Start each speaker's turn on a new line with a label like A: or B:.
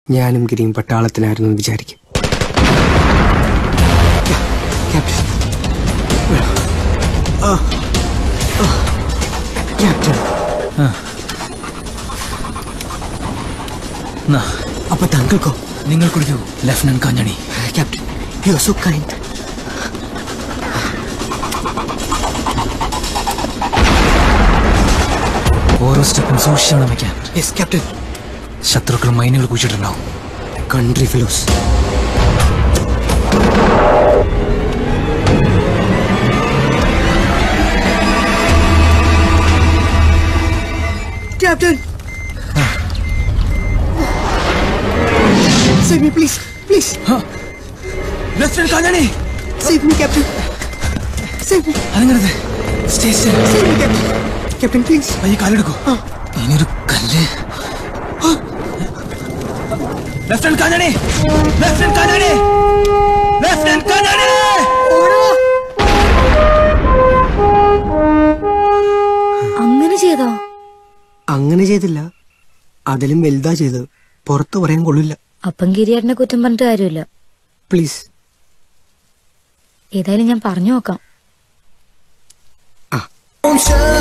A: ഞാനും ഗിരിയും പട്ടാളത്തിലായിരുന്നു എന്ന് വിചാരിക്കും ക്യാപ്റ്റൻ ആ, ആ, ക്യാപ്റ്റൻ അപ്പൊ താങ്കൾക്കോ
B: നിങ്ങൾ കുടിക്കൂ lieutenant Kanjani
A: captain you so kind
B: ഓരോ സ്റ്റെപ്പും സൂക്ഷിച്ചാണ് വെക്കാൻ
A: യെസ് ക്യാപ്റ്റൻ
B: ശത്രുക്കൾ മൈനുകൾ കുഴിച്ചിട്ടുണ്ടാവും
A: കൺട്രി ഫിലോസ് captain save me please please
B: lieutenant Kanjani
A: save me captain save me
B: അതങ്ങനത് stay still
A: save me captain captain please
B: പയ്യെ കാലെടുക്കൂ ഇനിയൊരു കല്ല് lieutenant Kanjani lieutenant Kanjani lieutenant Kanjani
C: അങ്ങനെ ചെയ്തോ
A: അങ്ങനെ ചെയ്തില്ല അതിലും വലുതാ ചെയ്തത് പുറത്ത് പറയാൻ കൊള്ളില്ല
C: അപ്പം ഗിരിയേട്ടനെ കുറ്റം പറഞ്ഞിട്ട് കാര്യമില്ല
A: പ്ലീസ്
C: ഏതായാലും ഞാൻ പറഞ്ഞു നോക്കാം
A: ഓം ശാന്തി